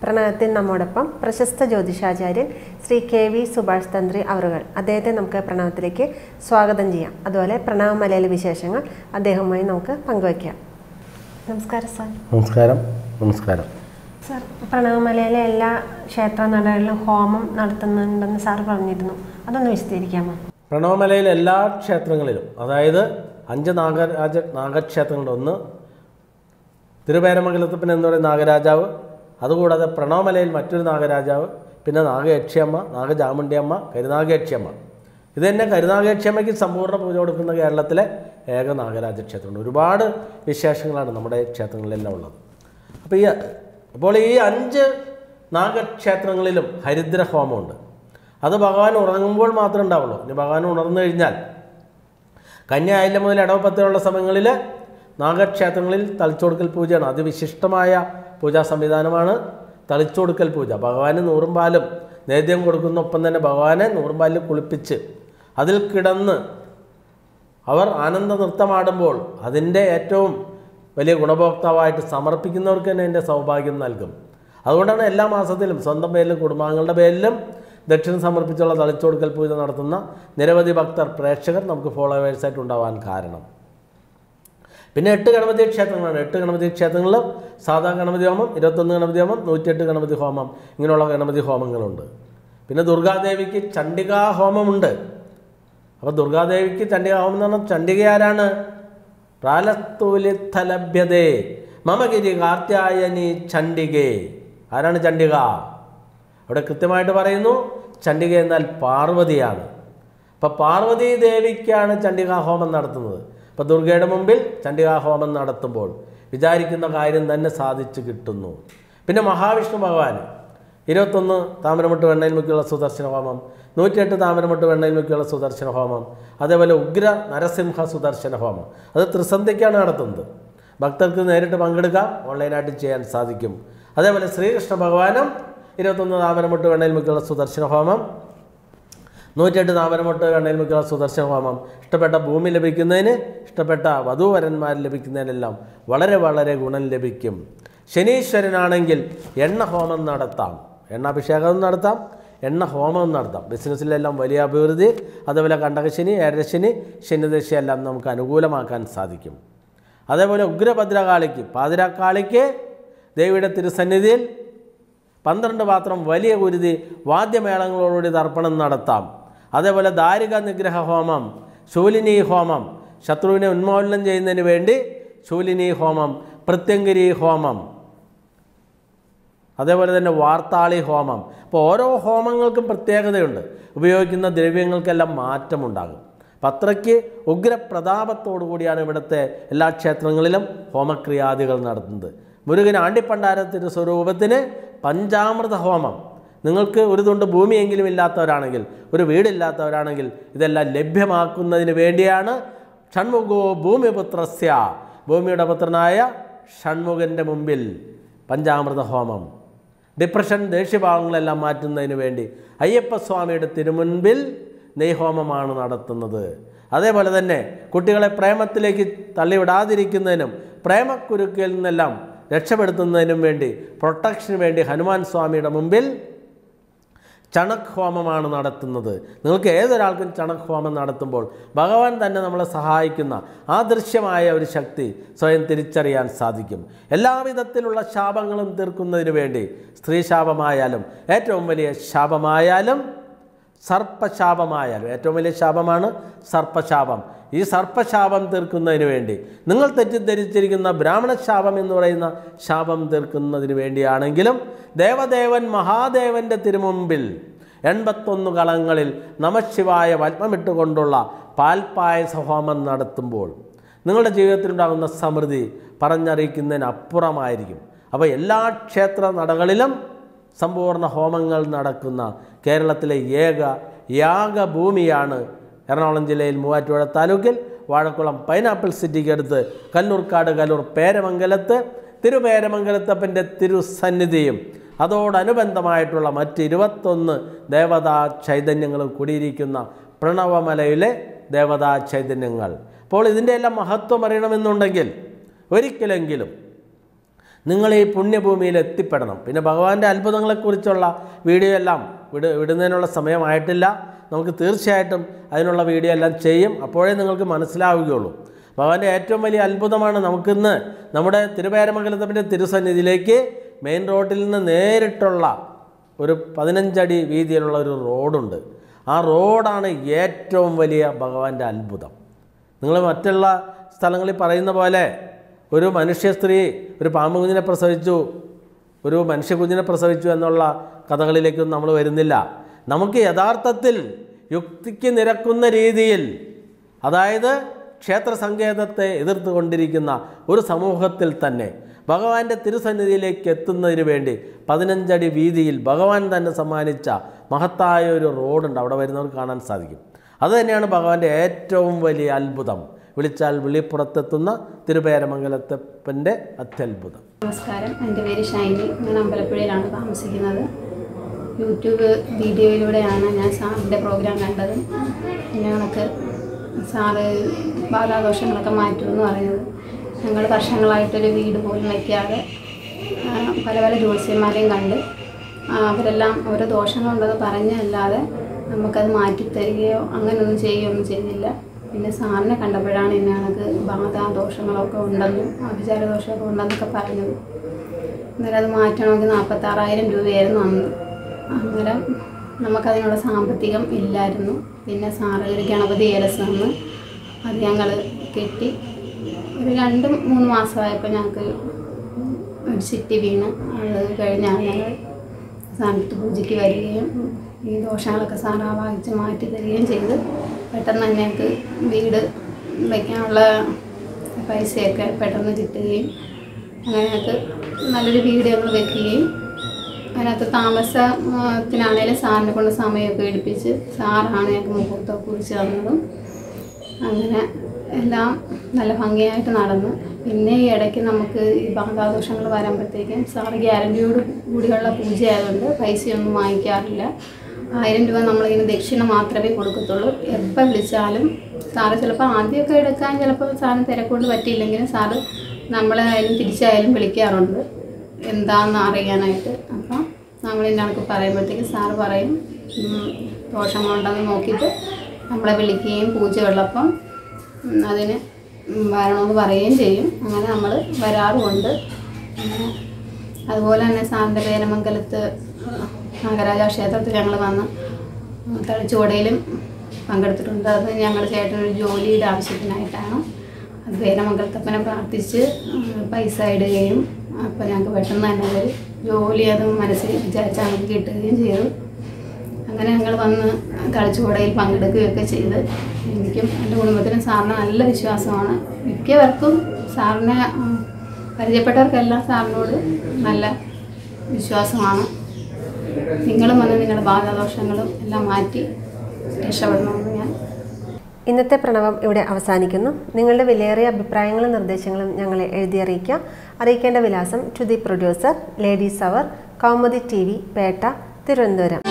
പ്രണവത്തിൽ നമ്മോടൊപ്പം പ്രശസ്ത ജ്യോതിഷാചാര്യൻ ശ്രീ കെ വി സുഭാഷ് തന്ത്രി അവറുകൾ അദ്ദേഹത്തെ നമുക്ക് പ്രണവത്തിലേക്ക് സ്വാഗതം ചെയ്യാം അതുപോലെ പ്രണവ മലയാളി വിശേഷങ്ങൾ അദ്ദേഹവുമായി നമുക്ക് പങ്കുവയ്ക്കാം നമസ്കാരം സാർ നമസ്കാരം നമസ്കാരം സാർ പ്രണവമലയിലെ എല്ലാ ക്ഷേത്ര നടകളിലും ഹോമം നടത്തുന്നുണ്ടെന്ന് സാർ പറഞ്ഞിരുന്നു അതൊന്ന് വിശദീകരിക്കാമോ പ്രണവമലയിൽ എല്ലാ ക്ഷേത്രങ്ങളിലും അതായത് അഞ്ച് നാഗരാജ നാഗക്ഷേത്രങ്ങളുണ്ട് ഒന്ന് തിരുവേരമംഗലത്തപ്പൻ എന്ന് പറയുന്ന നാഗരാജാവ് അതുകൂടാതെ പ്രണവമലയിൽ മറ്റൊരു നാഗരാജാവ് പിന്നെ നാഗയക്ഷിയമ്മ നാഗചാമുണ്ടിയമ്മ കരുനാഗയക്ഷിയമ്മ ഇത് തന്നെ കരുനാഗയക്ഷിയമ്മയ്ക്ക് സമ്പൂർണ്ണ പൂജ കൊടുക്കുന്ന കേരളത്തിലെ ഏക നാഗരാജ ക്ഷേത്രമുണ്ട് ഒരുപാട് വിശേഷങ്ങളാണ് നമ്മുടെ ക്ഷേത്രങ്ങളിലെല്ലാം ഉള്ളത് അപ്പോൾ ഈ അപ്പോൾ ഈ അഞ്ച് നാഗക്ഷേത്രങ്ങളിലും ഹരിദ്ര ഹോമമുണ്ട് അത് ഭഗവാൻ ഉറങ്ങുമ്പോൾ മാത്രമേ ഉണ്ടാവുള്ളൂ ഇനി ഭഗവാൻ ഉണർന്നു കഴിഞ്ഞാൽ കന്യ ആയില്യം മുതൽ ഇടവപ്പത്തിലുള്ള സമയങ്ങളിൽ നാഗക്ഷേത്രങ്ങളിൽ തളിച്ചുകൊടുക്കൽ പൂജയാണ് അതിവിശിഷ്ടമായ പൂജാ സംവിധാനമാണ് തളിച്ചുകൊടുക്കൽ പൂജ ഭഗവാന് നൂറും പാലും നേദ്യം കൊടുക്കുന്ന ഒപ്പം തന്നെ ഭഗവാനെ നൂറും പാലിൽ കുളിപ്പിച്ച് അതിൽ കിടന്ന് അവർ ആനന്ദ നൃത്തമാടുമ്പോൾ അതിൻ്റെ ഏറ്റവും വലിയ ഗുണഭോക്താവായിട്ട് സമർപ്പിക്കുന്നവർക്ക് തന്നെ എൻ്റെ സൗഭാഗ്യം നൽകും അതുകൊണ്ടാണ് എല്ലാ മാസത്തിലും സ്വന്തം പേരിലും കുടുംബാംഗങ്ങളുടെ പേരിലും ദക്ഷിണ സമർപ്പിച്ചുള്ള തളിച്ചുകൊടുക്കൽ പൂജ നടത്തുന്ന നിരവധി ഭക്തർ പ്രേക്ഷകർ നമുക്ക് ഫോളോവേഴ്സായിട്ട് ഉണ്ടാവാൻ കാരണം പിന്നെ എട്ട് ഗണപതി ക്ഷേത്രങ്ങളാണ് എട്ട് ഗണപതി ക്ഷേത്രങ്ങളിലും സാധാ ഗണപതി ഹോമം ഇരുപത്തൊന്ന് ഗണപതി ഹോമം നൂറ്റിയെട്ട് ഗണപതി ഹോമം ഇങ്ങനെയുള്ള ഗണപതി ഹോമങ്ങളുണ്ട് പിന്നെ ദുർഗാദേവിക്ക് ചണ്ഡികാ ഹോമമുണ്ട് അപ്പോൾ ദുർഗാദേവിക്ക് ചണ്ഡികാ ഹോമം എന്ന് പറഞ്ഞാൽ ചണ്ഡിക ആരാണ് പ്രാലത്തൂലിത്തലഭ്യതേ മമഗിരി കാർത്യായനി ചണ്ഡികേ ആരാണ് ചണ്ഡിക അവിടെ കൃത്യമായിട്ട് പറയുന്നു ചണ്ഡിക എന്നാൽ പാർവതിയാണ് അപ്പോൾ പാർവതി ദേവിക്കാണ് ചണ്ഡികാ ഹോമം നടത്തുന്നത് അപ്പോൾ ദുർഗയുടെ മുമ്പിൽ ചണ്ഡികാ ഹോമം നടത്തുമ്പോൾ വിചാരിക്കുന്ന കാര്യം തന്നെ സാധിച്ചു കിട്ടുന്നു പിന്നെ മഹാവിഷ്ണു ഭഗവാൻ ഇരുപത്തൊന്ന് താമരമുട്ട് വെണ്ണയിൽ മുക്കിയുള്ള സുദർശന ഹോമം നൂറ്റിയെട്ട് താമരമുട്ട് വെണ്ണയിൽ മുക്കിയുള്ള സുദർശന ഹോമം അതേപോലെ ഉഗ്ര നരസിംഹ സുദർശന ഹോമം അത് ത്രിസന്ധിക്കാണ് നടത്തുന്നത് ഭക്തർക്ക് നേരിട്ട് പങ്കെടുക്കാം ഓൺലൈനായിട്ട് ചെയ്യാൻ സാധിക്കും അതേപോലെ ശ്രീകൃഷ്ണ ഭഗവാനും ഇരുപത്തൊന്ന് താമരമുട്ട് വെണ്ണയിൽ മുക്കിയുള്ള സുദർശന ഹോമം നൂറ്റെട്ട് താമരമുട്ട് കണ്ണയിൽ മുക്കുള്ള സുദർശന ഹോമം ഇഷ്ടപ്പെട്ട ഭൂമി ലഭിക്കുന്നതിന് ഇഷ്ടപ്പെട്ട വധൂവരന്മാർ ലഭിക്കുന്നതിനെല്ലാം വളരെ വളരെ ഗുണം ലഭിക്കും ശനീശ്വരനാണെങ്കിൽ എണ്ണ ഹോമം നടത്താം എണ്ണാഭിഷേകം നടത്താം എണ്ണ ഹോമം നടത്താം ബിസിനസ്സിലെല്ലാം വലിയ അഭിവൃദ്ധി അതേപോലെ കണ്ടകശനി ഏരശനി ശനിദശയെല്ലാം നമുക്ക് അനുകൂലമാക്കാൻ സാധിക്കും അതേപോലെ ഉഗ്രഭദ്രകാളിക്ക് പാതിരാക്കാളിക്ക് ദേവിയുടെ തിരുസന്നിധിയിൽ പന്ത്രണ്ട് പാത്രം വലിയ കുരുതി വാദ്യമേളങ്ങളോടുകൂടി തർപ്പണം നടത്താം അതേപോലെ ദാരിക നിഗ്രഹ ഹോമം ശൂലിനി ഹോമം ശത്രുവിനെ ഉന്മൂലനം ചെയ്യുന്നതിന് വേണ്ടി ശൂലിനി ഹോമം പ്രത്യങ്കിരി ഹോമം അതേപോലെ തന്നെ വാർത്താളി ഹോമം അപ്പോൾ ഓരോ ഹോമങ്ങൾക്കും പ്രത്യേകതയുണ്ട് ഉപയോഗിക്കുന്ന ദ്രവ്യങ്ങൾക്കെല്ലാം മാറ്റമുണ്ടാകും അപ്പം അത്രയ്ക്ക് ഉഗ്രപ്രതാപത്തോടു കൂടിയാണ് ഇവിടുത്തെ എല്ലാ ക്ഷേത്രങ്ങളിലും ഹോമക്രിയാദികൾ നടത്തുന്നത് മുരുകൻ ആണ്ടിപ്പണ്ടാരത്തിൻ്റെ സ്വരൂപത്തിന് പഞ്ചാമൃത ഹോമം നിങ്ങൾക്ക് ഒരു തുണ്ട് ഭൂമിയെങ്കിലും ഇല്ലാത്തവരാണെങ്കിൽ ഒരു വീടില്ലാത്തവരാണെങ്കിൽ ഇതെല്ലാം ലഭ്യമാക്കുന്നതിന് വേണ്ടിയാണ് ഷൺമുഖോ ഭൂമിപുത്രസ്യ ഭൂമിയുടെ പുത്രനായ ഷൺമുഖൻ്റെ മുമ്പിൽ പഞ്ചാമൃത ഹോമം ഡിപ്രഷൻ ദേഷ്യഭാവങ്ങളെല്ലാം മാറ്റുന്നതിന് വേണ്ടി അയ്യപ്പസ്വാമിയുടെ തിരുമുൻപിൽ നെയ്ഹോമമാണ് നടത്തുന്നത് അതേപോലെ തന്നെ കുട്ടികളെ പ്രേമത്തിലേക്ക് തള്ളിവിടാതിരിക്കുന്നതിനും പ്രേമക്കുരുക്കിൽ നിന്നെല്ലാം രക്ഷപ്പെടുത്തുന്നതിനും വേണ്ടി പ്രൊട്ടക്ഷന് വേണ്ടി ഹനുമാൻ സ്വാമിയുടെ മുമ്പിൽ ചണക് ഹോമമാണ് നടത്തുന്നത് നിങ്ങൾക്ക് ഏതൊരാൾക്കും ചണക് ഹോമം നടത്തുമ്പോൾ ഭഗവാൻ തന്നെ നമ്മളെ സഹായിക്കുന്ന ആദൃശ്യമായ ഒരു ശക്തി സ്വയം തിരിച്ചറിയാൻ സാധിക്കും എല്ലാവിധത്തിലുള്ള ശാപങ്ങളും തീർക്കുന്നതിന് വേണ്ടി സ്ത്രീ ശാപമായാലും ഏറ്റവും വലിയ ശാപമായാലും സർപ്പശാപമായാലും ഏറ്റവും വലിയ ശാപമാണ് സർപ്പശാപം ഈ സർപ്പശാപം തീർക്കുന്നതിന് വേണ്ടി നിങ്ങൾ തെറ്റിദ്ധരിച്ചിരിക്കുന്ന ബ്രാഹ്മണ ശാപം എന്ന് പറയുന്ന ശാപം തീർക്കുന്നതിന് വേണ്ടിയാണെങ്കിലും ദേവദേവൻ മഹാദേവൻ്റെ തിരുമുമ്പിൽ എൺപത്തൊന്ന് കളങ്ങളിൽ നമശിവായ പത്മമിട്ടുകൊണ്ടുള്ള പാൽപ്പായസ ഹോമം നടത്തുമ്പോൾ നിങ്ങളുടെ ജീവിതത്തിലുണ്ടാകുന്ന സമൃദ്ധി പറഞ്ഞറിയിക്കുന്നതിന് അപ്പുറമായിരിക്കും അപ്പോൾ എല്ലാ ക്ഷേത്ര നടകളിലും സമ്പൂർണ്ണ ഹോമങ്ങൾ നടക്കുന്ന കേരളത്തിലെ ഏക യാഗഭൂമിയാണ് എറണാകുളം ജില്ലയിൽ മൂവാറ്റുപുഴ താലൂക്കിൽ വാഴക്കുളം പൈനാപ്പിൾ സിറ്റിക്ക് അടുത്ത് കല്ലൂർക്കാട് കല്ലൂർ പേരമംഗലത്ത് തിരുപേരമംഗലത്തപ്പൻ്റെ തിരുസന്നിധിയും അതോടനുബന്ധമായിട്ടുള്ള മറ്റ് ഇരുപത്തൊന്ന് ദേവതാ ചൈതന്യങ്ങളും കൂടിയിരിക്കുന്ന പ്രണവമലയിലെ ദേവതാ ചൈതന്യങ്ങൾ അപ്പോൾ ഇതിൻ്റെ എല്ലാം മഹത്വം അറിയണമെന്നുണ്ടെങ്കിൽ ഒരിക്കലെങ്കിലും നിങ്ങൾ ഈ പുണ്യഭൂമിയിൽ എത്തിപ്പെടണം പിന്നെ ഭഗവാന്റെ അത്ഭുതങ്ങളെക്കുറിച്ചുള്ള വീഡിയോ എല്ലാം വിട് വിടുന്നതിനുള്ള സമയമായിട്ടില്ല നമുക്ക് തീർച്ചയായിട്ടും അതിനുള്ള വീഡിയോ എല്ലാം ചെയ്യും അപ്പോഴേ നിങ്ങൾക്ക് മനസ്സിലാവുകയുള്ളൂ ഭഗവാന്റെ ഏറ്റവും വലിയ അത്ഭുതമാണ് നമുക്കിന്ന് നമ്മുടെ തിരുവേരമംഗലത്തപ്പൻ്റെ തിരുസന്നിധിയിലേക്ക് മെയിൻ റോഡിൽ നിന്ന് നേരിട്ടുള്ള ഒരു പതിനഞ്ചടി വീതിയിലുള്ള ഒരു റോഡുണ്ട് ആ റോഡാണ് ഏറ്റവും വലിയ ഭഗവാന്റെ അത്ഭുതം നിങ്ങൾ മറ്റുള്ള സ്ഥലങ്ങളിൽ പറയുന്ന പോലെ ഒരു മനുഷ്യ സ്ത്രീ ഒരു പാമ്പ് കുഞ്ഞിനെ പ്രസവിച്ചു ഒരു മനുഷ്യ കുഞ്ഞിനെ പ്രസവിച്ചു എന്നുള്ള കഥകളിലേക്കൊന്നും നമ്മൾ വരുന്നില്ല നമുക്ക് യഥാർത്ഥത്തിൽ യുക്തിക്ക് നിരക്കുന്ന രീതിയിൽ അതായത് ക്ഷേത്ര സങ്കേതത്തെ എതിർത്തുകൊണ്ടിരിക്കുന്ന ഒരു സമൂഹത്തിൽ തന്നെ ഭഗവാന്റെ തിരുസന്നിധിയിലേക്ക് എത്തുന്നതിന് വേണ്ടി പതിനഞ്ചടി വീതിയിൽ ഭഗവാൻ തന്നെ സമ്മാനിച്ച മഹത്തായ ഒരു റോഡുണ്ട് അവിടെ വരുന്നവർക്ക് കാണാൻ സാധിക്കും അതുതന്നെയാണ് ഭഗവാന്റെ ഏറ്റവും വലിയ അത്ഭുതം വിളിച്ചാൽ വിളിപ്പുറത്തെത്തുന്ന തിരുപേരമംഗലത്തപ്പൻ്റെ അത്യത്ഭുതം നമസ്കാരം എൻ്റെ പേര് ഷൈനി ഞാൻ അമ്പലപ്പുഴയിലാണ് താമസിക്കുന്നത് യൂട്യൂബ് വീഡിയോയിലൂടെയാണ് ഞാൻ സാറിൻ്റെ പ്രോഗ്രാം കണ്ടത് ഞങ്ങൾക്ക് സാറ് ബാധാദോഷങ്ങളൊക്കെ മാറ്റുമെന്ന് പറയുന്നത് ഞങ്ങൾ വർഷങ്ങളായിട്ടൊരു വീട് പോലും വയ്ക്കാതെ ആ, പല പല ജ്യോത്സ്യന്മാരെയും കണ്ട് ആ, അവരെല്ലാം ഓരോ ദോഷങ്ങളുണ്ടെന്ന് പറഞ്ഞല്ലാതെ നമുക്കത് മാറ്റിത്തരികയോ അങ്ങനെയൊന്നും ചെയ്യുകയൊന്നും ചെയ്തില്ല പിന്നെ സാറിനെ കണ്ടപ്പോഴാണ് ഇന്ന കണക്ക് ബാധ ദോഷങ്ങളൊക്കെ ഉണ്ടെന്നും അഭിചാര ദോഷമൊക്കെ ഉണ്ടെന്നൊക്കെ പറഞ്ഞത് അന്നേരം അത് മാറ്റണമെങ്കിൽ നാൽപ്പത്താറായിരം രൂപയായിരുന്നു അന്ന് അന്നേരം നമുക്കതിനുള്ള സാമ്പത്തികം ഇല്ലായിരുന്നു പിന്നെ സാറ് ഒരു ഗണപതി ഏലസ് തന്ന് അത് ഞങ്ങൾ കെട്ടി ഒരു രണ്ട് മൂന്ന് മാസമായപ്പോൾ ഞങ്ങൾക്ക് ഒരു സിറ്റി വീണ് അത് കഴിഞ്ഞാണ് ഞങ്ങൾ സാറിൻ്റെ പൂജയ്ക്ക് വരികയും ഈ ദോഷങ്ങളൊക്കെ സാറ് വാങ്ങിച്ച് മാറ്റി തരികയും ചെയ്ത് പെട്ടെന്ന് തന്നെ ഞങ്ങൾക്ക് വീട് വയ്ക്കാനുള്ള പൈസയൊക്കെ പെട്ടെന്ന് കിട്ടുകയും അങ്ങനെ ഞങ്ങൾക്ക് നല്ലൊരു വീട് ഞങ്ങൾ വെക്കുകയും അതിനകത്ത് താമസത്തിനാണേലും സാറിനെ കൊണ്ട് സമയമൊക്കെ എടുപ്പിച്ച് സാറാണ് ഞങ്ങൾക്ക് മുഹൂർത്തമൊക്കെ കുറിച്ച് തന്നതും അങ്ങനെ എല്ലാം നല്ല ഭംഗിയായിട്ട് നടന്നു പിന്നെ ഈ ഇടയ്ക്ക് നമുക്ക് ഈ ബാധാദോഷങ്ങൾ വരുമ്പോഴത്തേക്കും സാറ് ഗ്യാരണ്ടിയോട് കൂടിയുള്ള പൂജയായതുകൊണ്ട് പൈസയൊന്നും വാങ്ങിക്കാറില്ല ആയിരം രൂപ നമ്മളിങ്ങനെ ദക്ഷിണ മാത്രമേ കൊടുക്കത്തുള്ളൂ എപ്പോൾ വിളിച്ചാലും സാറ് ചിലപ്പോൾ ആദ്യമൊക്കെ എടുക്കാൻ ചിലപ്പോൾ സാറിന് തിരക്കൊണ്ട് പറ്റിയില്ലെങ്കിലും സാറ് നമ്മളായാലും തിരിച്ചായാലും വിളിക്കാറുണ്ട് എന്താണെന്ന് അറിയാനായിട്ട് അപ്പം നമ്മൾ കണക്ക് പറയുമ്പോഴത്തേക്ക് സാറ് പറയും ഉം, ദോഷങ്ങളുണ്ടെന്ന് നോക്കിയിട്ട് നമ്മളെ വിളിക്കുകയും പൂജയുള്ളപ്പം ഉം, അതിന് ഉം, വരണമെന്ന് പറയുകയും ചെയ്യും അങ്ങനെ നമ്മൾ വരാറുമുണ്ട് പിന്നെ അതുപോലെ തന്നെ സാറിൻ്റെ പേരമംഗലത്ത് നാഗരാജ ക്ഷേത്രത്തിൽ ഞങ്ങൾ വന്ന് തളിച്ചുവടയിലും പങ്കെടുത്തിട്ടുണ്ട് അത് ഞങ്ങളുടെ ചേട്ടനൊരു ജോലിയുടെ ആവശ്യത്തിനായിട്ടാണ് അത് പേരമംഗലത്തപ്പനെ പ്രാർത്ഥിച്ച് ഉം, പൈസ ഇടുകയും അപ്പോൾ ഞങ്ങൾക്ക് പെട്ടെന്ന് തന്നെ ഒരു ജോലി അത് മനസ്സിൽ വിചാരിച്ചാൽ നമുക്ക് കിട്ടുകയും ചെയ്തു അങ്ങനെ ഞങ്ങൾ വന്ന് കളിച്ചുകൂടയിൽ പങ്കെടുക്കുകയൊക്കെ ചെയ്ത് എനിക്കും എൻ്റെ കുടുംബത്തിനും സാറിന് നല്ല വിശ്വാസമാണ് മിക്കവർക്കും സാറിനെ ഉം, പരിചയപ്പെട്ടവർക്കെല്ലാം സാറിനോട് നല്ല വിശ്വാസമാണ് നിങ്ങളും വന്ന് നിങ്ങളുടെ ബാധാദോഷങ്ങളും എല്ലാം മാറ്റി രക്ഷപ്പെടണമെന്ന് ഞാൻ ഇന്നത്തെ പ്രണവം ഇവിടെ അവസാനിക്കുന്നു നിങ്ങളുടെ വിലയേറിയ അഭിപ്രായങ്ങളും നിർദ്ദേശങ്ങളും ഞങ്ങളെ എഴുതി അറിയിക്കുക അറിയിക്കേണ്ട വിലാസം to the producer ladies hour Kaumudi T V Petta Thiruvananthapuram